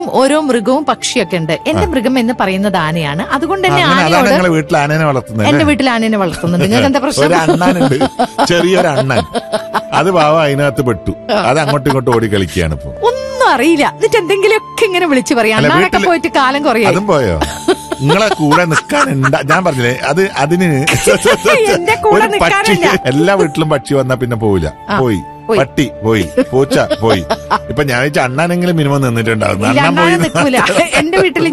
ഓരോ മൃഗവും പക്ഷിയൊക്കെ ഉണ്ട് എന്റെ മൃഗം എന്ന് പറയുന്നത് ആനയാണ് അതുകൊണ്ട് തന്നെ അങ്ങനെ അതാണ് ആനയോട് നിങ്ങളെ വീട്ടിൽ ആനേനെ വളർത്തുന്നത് എന്റെ അല്ലേ? വീട്ടിൽ ആനേനെ വളർത്തുന്നുണ്ട് നിങ്ങൾക്ക് എന്താ ഒരു പ്രശ്നം അണ്ണനുണ്ട് ചെറിയൊരു അണ്ണൻ അത് പാവ അതിനകത്ത് പെട്ടു അത് അങ്ങോട്ടും ഇങ്ങോട്ടും ഓടി കളിക്കുകയാണ് ഇപ്പൊ ഒന്നും അറിയില്ല എന്നിട്ട് എന്തെങ്കിലുമൊക്കെ ഇങ്ങനെ വിളിച്ചു പറയാം അല്ല, അണ്ണാനൊക്കെ വീട്ടില് പോയിട്ട് കാലം കുറയായി അതും പോയോ നിങ്ങളെ കൂടെ നിൽക്കാൻ ഞാൻ പറഞ്ഞില്ലേ അത് അതിന് എന്റെ കൂടെ ഒരു പക്ഷി നിൽക്കാനല്ല. എല്ലാ വീട്ടിലും പക്ഷി വന്നാ പിന്നെ പോവില്ല പോയി പോയി. പട്ടി പോയി പൂച്ച പോയി ഇപ്പൊ ഞാൻ വെച്ച അണ്ണാനെങ്കിലും മിനിമം നിന്നിട്ടുണ്ടാവും ഇല്ല അണ്ണൻ അണ്ണാനെ പോയി നിൽക്കൂല എന്റെ വീട്ടിൽ